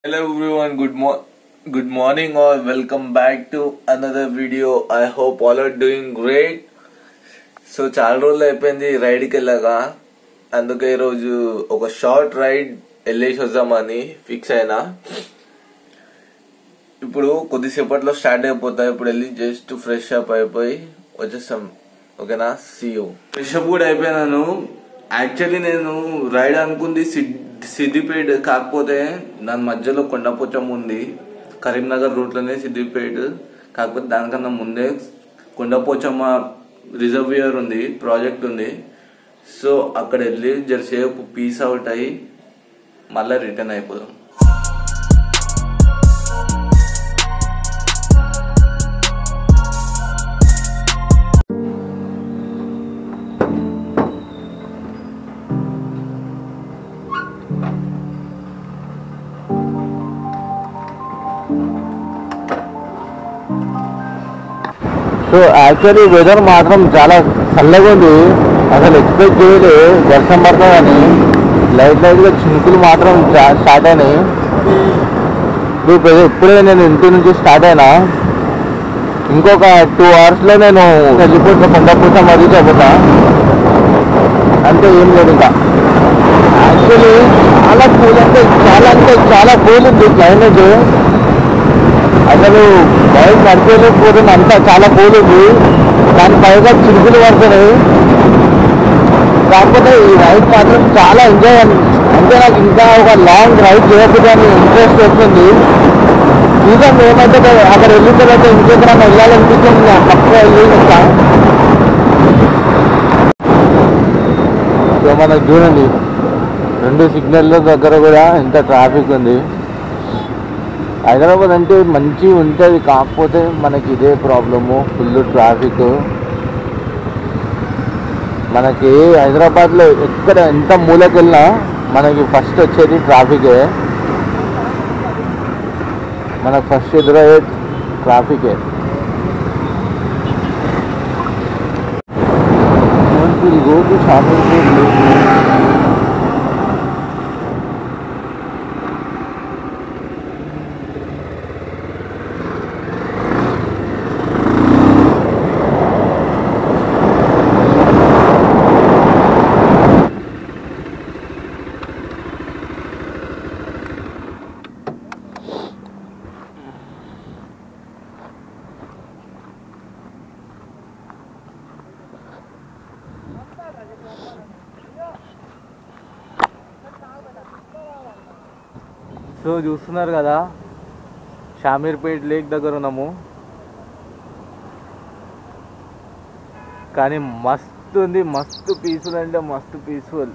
Hello everyone, good mo- good morning or welcome back to another video. I hope all are doing great. So చాలా రోజులు అయిపోయింది రైడ్కి వెళ్ళాక అందుకే ఈరోజు ఒక షార్ట్ రైడ్ వెళ్ళేసి వద్దామని ఫిక్స్ అయినా ఇప్పుడు కొద్దిసేపట్లో స్టార్ట్ అయిపోతాయి ఇప్పుడు వెళ్ళి జస్ట్ ఫ్రెష్ అప్ అయిపోయి వచ్చేస్తాం ఓకేనా సీ యూ ఫ్రెష్ అప్ కూడా అయిపోయినాను యాక్చువల్లీ నేను రైడ్ అనుకుంది సిద్- సిద్దిపేట కాకపోతే దాని మధ్యలో కొండపోచం ఉంది కరీంనగర్ రూట్లోనే సిద్దిపేట కాకపోతే దానికన్నా ముందే కొండపోచమ్మ రిజర్వియర్ ఉంది ప్రాజెక్ట్ ఉంది సో అక్కడ వెళ్ళి జరసేపు పీస్ అవుట్ అయ్యి మళ్ళీ రిటర్న్ అయిపోదాం సో యాక్చువల్లీ వెదర్ మాత్రం చాలా చల్లగా ఉంది అసలు ఎక్స్పెక్ట్ చేయలే వర్షం పడుతుందని లైట్ లైట్గా చినుకులు మాత్రం చా- స్టార్ట్ అయినాయి ఇప్పుడు ప్రెజ- ఇప్పుడే నేను ఇంటి నుంచి స్టార్ట్ అయినా ఇంకొక టూ అవర్స్లో నేను వెళ్ళిపోతా కొండపూస మరీ చెబుతా అంతే ఏం లేదు ఇంకా యాక్చువల్లీ చాలా కూల్ అంటే చాలా అంటే చాలా కూల్ ఉంది క్లైమేట్ అసలు బైక్ నడిపేయలేకపోతుంది అంతా చాలా కూల్ ఉంది దాని పైగా చినుకులు పడుతున్నాయి కాకపోతే ఈ రైడ్ మాత్రం చాలా ఎంజాయ్ అంటే నాకు ఇంకా ఒక లాంగ్ రైడ్ చేయకపోతే అని ఇంట్రెస్ట్ వస్తుంది చూద్దాం ఏమైతే అక్కడ వెళ్ళిన తర్వాత ఇంకెక్కడైనా వెళ్ళాలనిపించింది నాకు పక్కగా వెళ్ళి ఇంకా సో మనకు చూడండి రెండు సిగ్నల్ దగ్గర కూడా ఎంత ట్రాఫిక్ ఉంది హైదరాబాద్ అంటే మంచి ఉంటుంది కాకపోతే మనకి ఇదే ప్రాబ్లము ఫుల్ ట్రాఫిక్ మనకి హైదరాబాద్లో ఎక్కడ ఎంత మూలకెళ్ళినా మనకి ఫస్ట్ వచ్చేది ట్రాఫికే మనకు ఫస్ట్ ఎదురయ్యే ట్రాఫికే గో టు షాపింగ్ సో చూస్తున్నారు కదా షామీర్పేట్ లేక్ దగ్గర ఉన్నాము కానీ మస్తు ఉంది మస్తు పీస్ఫుల్ అంటే మస్తు పీస్ఫుల్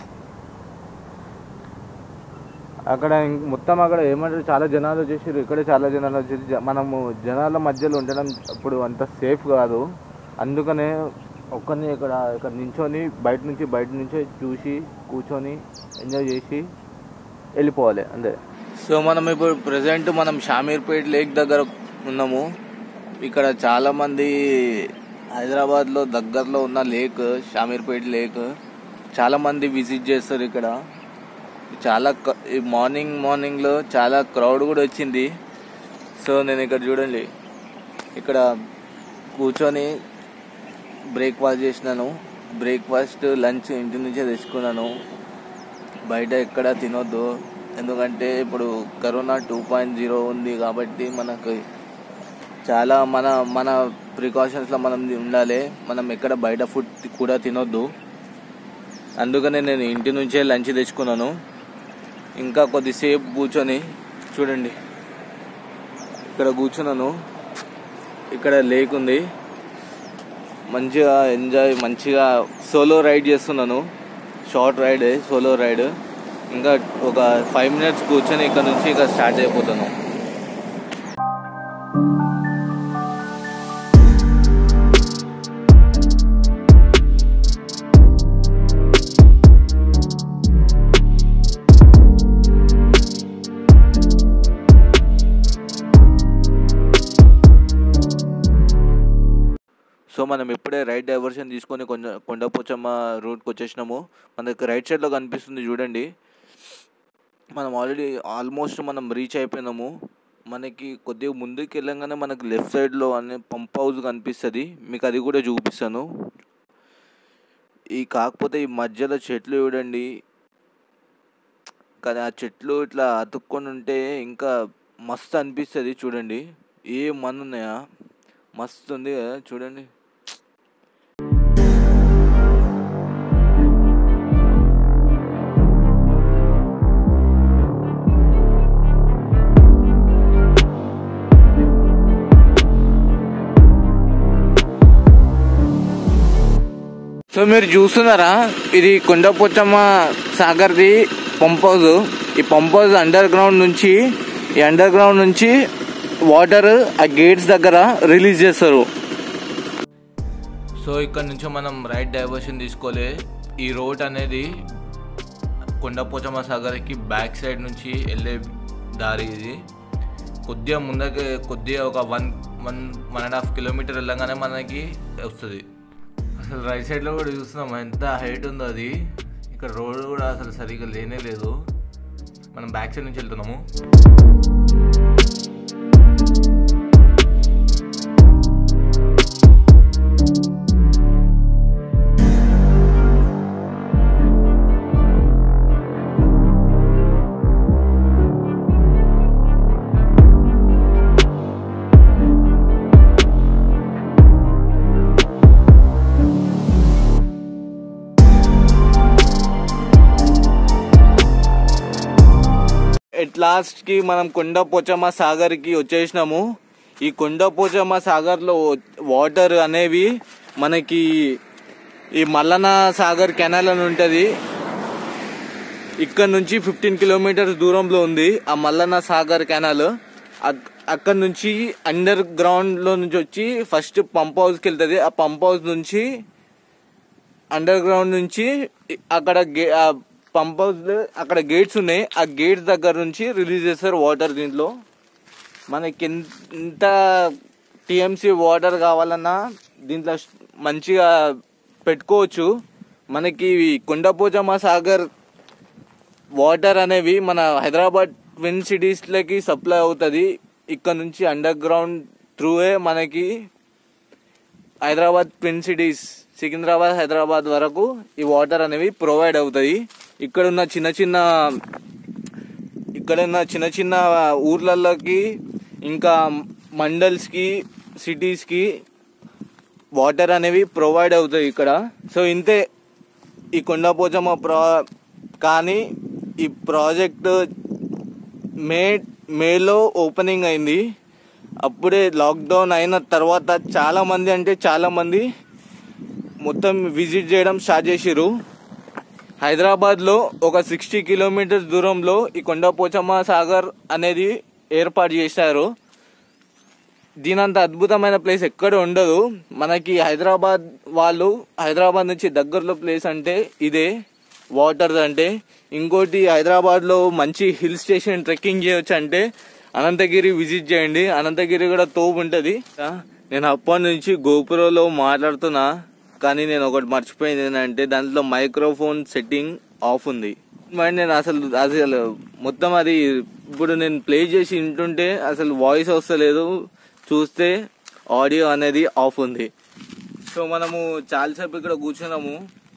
అక్కడ ఇం- మొత్తం అక్కడ ఏమంటారు చాలా జనాలు వచ్చేసారు ఇక్కడ చాలా జనాలు వచ్చేసి జ- మనము జనాల మధ్యలో ఉండడం ఇప్పుడు అంత సేఫ్ కాదు అందుకనే ఒక్కరిని ఇక్కడ ఇక్కడ నించొని బయట నుంచి బయట నుంచే చూసి కూర్చొని ఎంజాయ్ చేసి వెళ్ళిపోవాలి అంతే సో మనం ఇప్పుడు ప్రెసెంట్ మనం షామీర్పేట్ లేక్ దగ్గర ఉన్నాము ఇక్కడ చాలా మంది హైదరాబాద్ లో దగ్గరలో ఉన్న లేక్ షామీర్పేట్ లేక్ చాలా మంది విజిట్ చేస్తారు ఇక్కడ చాలా క- ఈ మార్నింగ్ మార్నింగ్ లో చాలా క్రౌడ్ కూడా వచ్చింది సో నేను ఇక్కడ చూడండి ఇక్కడ కూర్చొని బ్రేక్ఫాస్ట్ చేసినాను బ్రేక్ఫాస్ట్ లంచ్ ఇంటి నుంచే తెచ్చుకున్నాను బయట ఎక్కడ తినొద్దు ఎందుకంటే ఇప్పుడు కరోనా టూ పాయింట్ జీరో ఉంది కాబట్టి మనకు చాలా మన మన ప్రికాషన్స్లో మనం ఉండాలి మనం ఎక్కడ బయట ఫుడ్ కూడా తినొద్దు అందుకనే నేను ఇంటి నుంచే లంచ్ తెచ్చుకున్నాను ఇంకా కొద్దిసేపు కూర్చొని చూడండి ఇక్కడ కూర్చున్నాను ఇక్కడ లేక్ ఉంది మంచిగా ఎంజాయ్ మంచిగా సోలో రైడ్ చేస్తున్నాను షార్ట్ రైడ్ సోలో రైడ్ ఇంకా ఒక ఫైవ్ మినిట్స్ కూర్చొని ఇక్కడ నుంచి ఇక స్టార్ట్ అయిపోతాను సో మనం ఇప్పుడే రైట్ డైవర్షన్ తీసుకొని కొంచెం కొండపోచమ్మ రూట్కి వచ్చేసినాము మనకి రైట్ సైడ్లో కనిపిస్తుంది చూడండి మనం ఆల్రెడీ ఆల్మోస్ట్ మనం రీచ్ అయిపోయినాము మనకి కొద్దిగా ముందుకు వెళ్ళంగానే మనకి లెఫ్ట్ సైడ్లో అనే పంప్ హౌస్ కనిపిస్తుంది మీకు అది కూడా చూపిస్తాను ఈ కాకపోతే ఈ మధ్యలో చెట్లు చూడండి కానీ ఆ చెట్లు ఇట్లా అతుక్కొని ఉంటే ఇంకా మస్తు అనిపిస్తుంది చూడండి ఏ మన ఉన్నాయా మస్తు ఉంది కదా చూడండి సో మీరు చూస్తున్నారా ఇది కొండపోచమ్మ సాగర్ది పంప్ హౌస్ ఈ పంప్ హౌస్ అండర్ గ్రౌండ్ నుంచి ఈ అండర్ గ్రౌండ్ నుంచి వాటర్ ఆ గేట్స్ దగ్గర రిలీజ్ చేస్తారు సో ఇక్కడ నుంచి మనం రైట్ డైవర్షన్ తీసుకోలే ఈ రోడ్ అనేది కొండపోచమ్మ సాగర్కి బ్యాక్ సైడ్ నుంచి వెళ్ళే దారి ఇది కొద్దిగా ముందకి కొద్దిగా ఒక one one one and half kilometer వెళ్ళగానే మనకి వస్తుంది అసలు రైట్ సైడ్లో కూడా చూస్తున్నాం ఎంత హైట్ ఉందో అది ఇక్కడ రోడ్ కూడా అసలు సరిగ్గా లేనే లేదు మనం బ్యాక్ సైడ్ నుంచి వెళ్తున్నాము ఎట్ లాస్ట్ కి మనం కొండ పోచమ్మ సాగర్ కి వచ్చేసినాము ఈ కొండ పోచమ్మ సాగర్ లో వాటర్ అనేవి మనకి ఈ మల్లన సాగర్ కెనాల్ అని ఉంటది ఇక్కడ నుంచి ఫిఫ్టీన్ కిలోమీటర్స్ దూరంలో ఉంది ఆ మల్లన్న సాగర్ కెనాల్ అక్- అక్కడ నుంచి అండర్ గ్రౌండ్ లో నుంచి వచ్చి ఫస్ట్ పంప్ హౌస్ కి వెళ్తుంది ఆ పంప్ హౌస్ నుంచి అండర్ గ్రౌండ్ నుంచి ఇ- అక్కడ గే- ఆ పంప్ హౌస్ లో అక్కడ గేట్స్ ఉన్నాయి ఆ గేట్స్ దగ్గర నుంచి రిలీజ్ చేస్తారు వాటర్ దీంట్లో మనకి ఎన్- ఎంత టిఎంసి వాటర్ కావాలన్నా దీంట్లో స్- మంచిగా పెట్టుకోవచ్చు మనకి ఈ కొండపోచమ్మ సాగర్ వాటర్ అనేవి మన హైదరాబాద్ ట్విన్ సిటీస్లకి సప్లై అవుతుంది ఇక్కడ నుంచి అండర్ గ్రౌండ్ త్రూవే మనకి హైదరాబాద్ ట్విన్ సిటీస్ సికింద్రాబాద్ హైదరాబాద్ వరకు ఈ వాటర్ అనేవి ప్రొవైడ్ అవుతాయి ఇక్కడ ఉన్న చిన్న చిన్న ఇక్కడ ఉన్న చిన్న చిన్న ఊర్లలోకి ఇంకా మండల్స్కి సిటీస్కి వాటర్ అనేవి ప్రొవైడ్ అవుతాయి ఇక్కడ సో ఇంతే ఈ కొండపోచమ్మ ప్రా కానీ ఈ ప్రాజెక్ట్ మే మేలో ఓపెనింగ్ అయింది అప్పుడే లాక్డౌన్ అయిన తర్వాత చాలా మంది అంటే చాలా మంది మొత్తం విజిట్ చేయడం స్టార్ట్ చేసిర్రు హైదరాబాద్లో ఒక సిక్స్టీ కిలోమీటర్స్ దూరంలో ఈ కొండపోచమ్మ సాగర్ అనేది ఏర్పాటు చేశారు దీనంత అద్భుతమైన ప్లేస్ ఎక్కడ ఉండదు మనకి హైదరాబాద్ వాళ్ళు హైదరాబాద్ నుంచి దగ్గరలో ప్లేస్ అంటే ఇదే వాటర్ అంటే ఇంకోటి హైదరాబాద్లో మంచి హిల్ స్టేషన్ ట్రెక్కింగ్ చేయొచ్చు అంటే అనంతగిరి విజిట్ చేయండి అనంతగిరి కూడా తోపు ఉంటుంది నేను అప్పటి నుంచి గోపురంలో మాట్లాడుతున్నా కానీ నేను ఒకటి మర్చిపోయింది ఏంటంటే దాంట్లో మైక్రోఫోన్ సెట్టింగ్ ఆఫ్ ఉంది మరి నేను అసలు అసలు మొత్తం అది ఇప్పుడు నేను ప్లే చేసి వింటుంటే అసలు వాయిస్ వస్తలేదు చూస్తే ఆడియో అనేది ఆఫ్ ఉంది సో మనము చాలాసేపు ఇక్కడ కూర్చున్నాము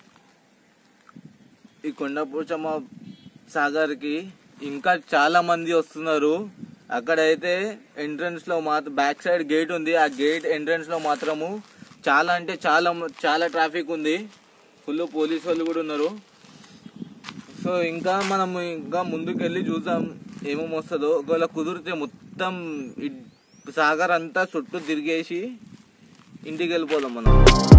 ఈ కొండపోచమ్మ సాగర్కి ఇంకా చాలా మంది వస్తున్నారు అక్కడైతే ఎంట్రన్స్ లో మాత్రం బ్యాక్ సైడ్ గేట్ ఉంది ఆ గేట్ ఎంట్రన్స్ లో మాత్రము చాలా అంటే చాలా చాలా ట్రాఫిక్ ఉంది ఫుల్ పోలీస్ వాళ్ళు కూడా ఉన్నారు సో ఇంకా మనం ఇంకా ముందుకు వెళ్ళి చూద్దాం ఏమేమి వస్తుందో ఒకవేళ కుదిరితే మొత్తం ఈ సాగర్ అంతా చుట్టూ తిరిగేసి ఇంటికి వెళ్ళిపోదాం మనం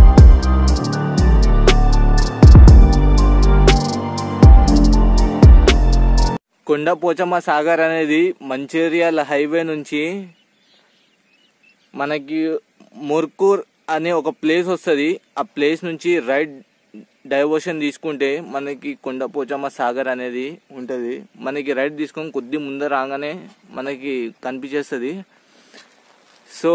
కొండ పోచమ్మ సాగర్ అనేది మంచిర్యాల హైవే నుంచి మనకి ముర్కూర్ అనే ఒక ప్లేస్ వస్తుంది ఆ ప్లేస్ నుంచి రైట్ డైవర్షన్ తీసుకుంటే మనకి కొండ పోచమ్మ సాగర్ అనేది ఉంటుంది మనకి రైట్ తీసుకొని కొద్ది ముందర రాగానే మనకి కనిపించేస్తుంది సో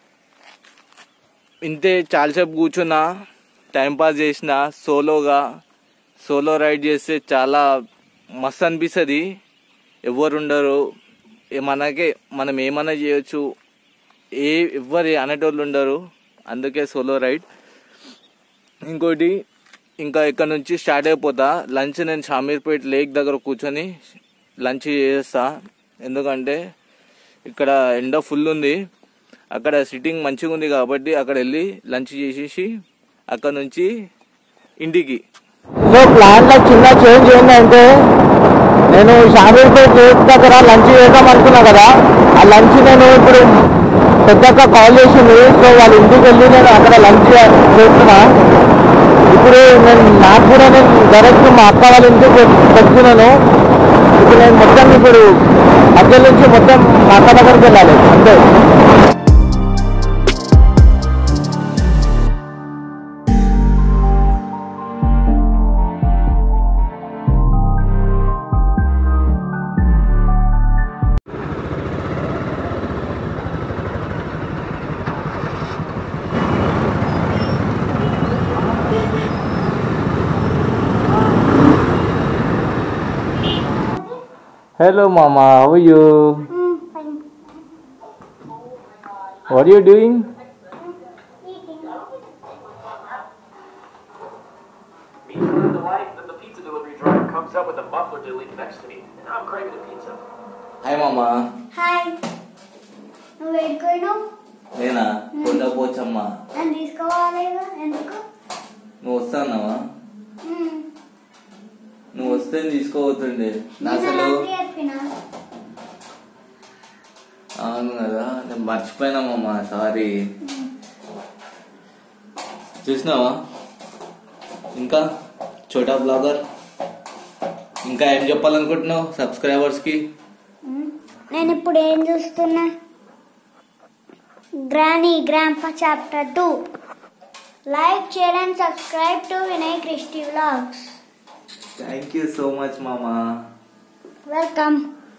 ఇంతే చాలాసేపు కూర్చున్నా టైంపాస్ చేసిన సోలోగా సోలో రైడ్ చేస్తే చాలా మస్తు అనిపిస్తుంది ఎవరు ఉండరు ఏ- మనకే మనం ఏమైనా చేయొచ్చు ఏ ఎవ్వరు అనేటోళ్ళు ఉండరు అందుకే సోలో రైడ్ ఇంకోటి ఇంకా ఇక్కడ నుంచి స్టార్ట్ అయిపోతా లంచ్ నేను షామీర్పేట్ లేక్ దగ్గర కూర్చొని లంచ్ చేస్తా ఎందుకంటే ఇక్కడ ఎండ ఫుల్ ఉంది అక్కడ సిట్టింగ్ మంచిగా ఉంది కాబట్టి అక్కడ వెళ్ళి లంచ్ చేసేసి అక్కడ నుంచి ఇంటికి సో ప్లాన్ లో చిన్న చేంజ్ ఏంటంటే నేను షామీర్పేట్ లేక్ దగ్గర లంచ్ చేద్దాం అనుకున్నా కదా ఆ లంచ్ నేను ఇప్పుడు పెద్దక్క కాల్ చేసింది సో వాళ్ళ ఇంటికి వెళ్ళి నేను అక్కడ లంచ్ చేస్తున్నా ఇప్పుడు నేను నాకు కూడా నేను డైరెక్ట్ మా అక్క వాళ్ళ ఇంటికి వస్తున్నాను ఇప్పుడు నేను మొత్తం ఇప్పుడు అక్కడి నుంచి మొత్తం మా అక్క దగ్గరికి వెళ్ళాలి అంతే Hello, Mama. How are you? What are you doing? Me running the life, then the pizza delivery driver comes up with a muffler deli next to me, and now I'm craving a pizza. Hi మామా hi నువ్వు ఎడుకోయినావు నేనా కొండ పోచమ్మా నన్ను తీసుకోవాలిగా ఎందుకు నువ్వు వస్తాన్నావా మ్మ్. నువ్వు వస్తే తీసుకోబోతుండే నా నిన్న అసలు రాత్రి చెప్పిన అవును కదా నేను మర్చిపోయినామమ్మా సారీ చూసినావా ఇంకా చోటా బ్లాగర్ ఇంకా ఏం చెప్పాలనుకుంటున్నావు సబ్స్క్రైబర్స్కి మ్మ్. నేను ఇప్పుడు ఏం చూస్తున్నా granny grampa chapter two like share and subscribe to Vinay Kristi vlogs thank you so much మామా వెల్కమ్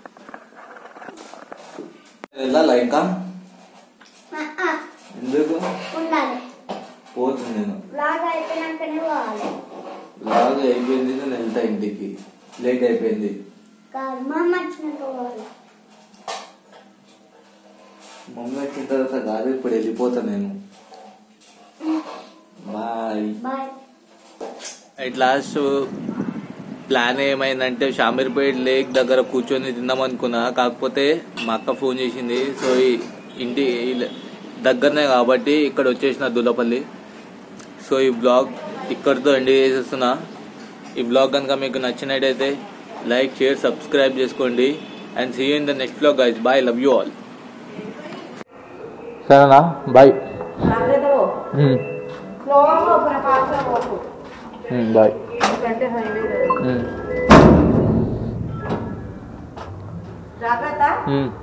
వెళ్ళాలా ఇంకా ఆ, ఆ, ఎందుకు ఉండాలి పోతుంది నేను వ్లాగ్ అయిపోయినాకనే పోవాలి లాగ్ అయిపోయింది నేను వెళ్తా ఇంటికి లేట్ అయిపోయింది కాదు మా అమ్మ వచ్చినాక పోవాలి మమ్మీ వచ్చిన తర్వాత కాదు ఇప్పుడు వెళ్ళిపోతా నేను bye bye at last plan ఏమైందంటే షామీర్పేట్ లేక్ దగ్గర కూర్చొని తిందాం అనుకున్నా కాకపోతే మా అక్క ఫోన్ చేసింది సో ఈ ఇంటి ఈ దగ్గరనే కాబట్టి ఇక్కడ వచ్చేసిన దులపల్లి సో ఈ బ్లాగ్ ఇక్కడితో ఎండ్ చేసేస్తున్నా ఈ బ్లాగ్ కనుక మీకు నచ్చినట్టయితే లైక్ షేర్ సబ్స్క్రైబ్ చేసుకోండి and see in the next blog guys bye love you all సరేనా బాయ్ జాగ్రత్త పో. స్లోగా పోకురా, ఫాస్ట్గా పోకు. బాయ్ ఎందుకంటే హైవే లేదు. జాగ్రత్త Mm.